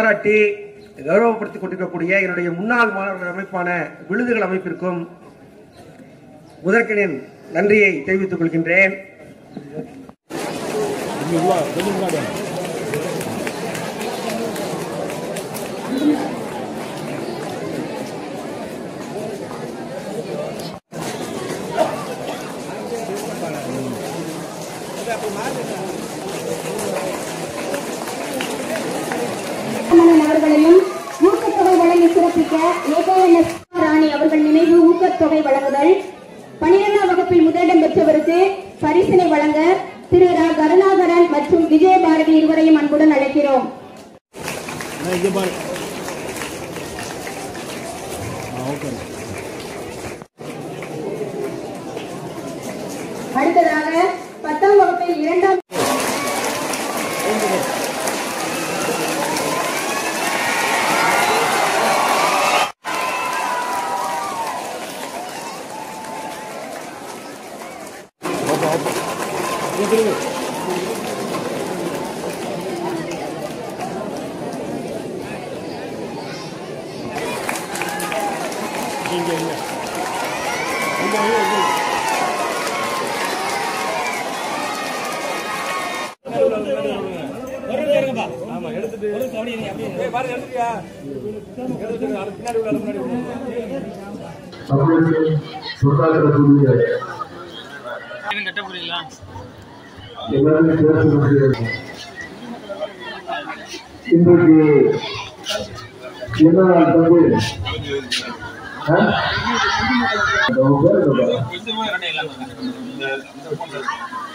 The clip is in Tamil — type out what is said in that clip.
பாராட்டி கௌரவப்படுத்திக் கொண்டிருக்கக்கூடிய என்னுடைய முன்னாள் மாணவர்கள் அமைப்பான விழுதுகள் அமைப்பிற்கும் முதற்கனின் நன்றியை தெரிவித்துக் கொள்கின்றேன் மன்னன் அவர்களையும் ஊக்கத்தொகை வழங்கி சிறப்பிக்க ஏகேஎன்எஸ் ராணி அவர்கள் நினைவு ஊக்கத்தொகை வழங்குதல் பனிரெண்டாம் வகுப்பில் முதலிடம் பெற்றவருக்கு பரிசினை வழங்க திரு ரா கருணாகரன் மற்றும் விஜயபாரதி இருவரையும் அன்புடன் அழைக்கிறோம் அடுத்ததாக பத்தாம் வகுப்பில் இரண்டாம் தமிழுக்கு சொல்லாற்றக்கூடிய எல்லாரும் பேசக்கூடிய இன்றைக்கு என்ன நாள் தம்பி ஆ? உங்க பேர் என்ன?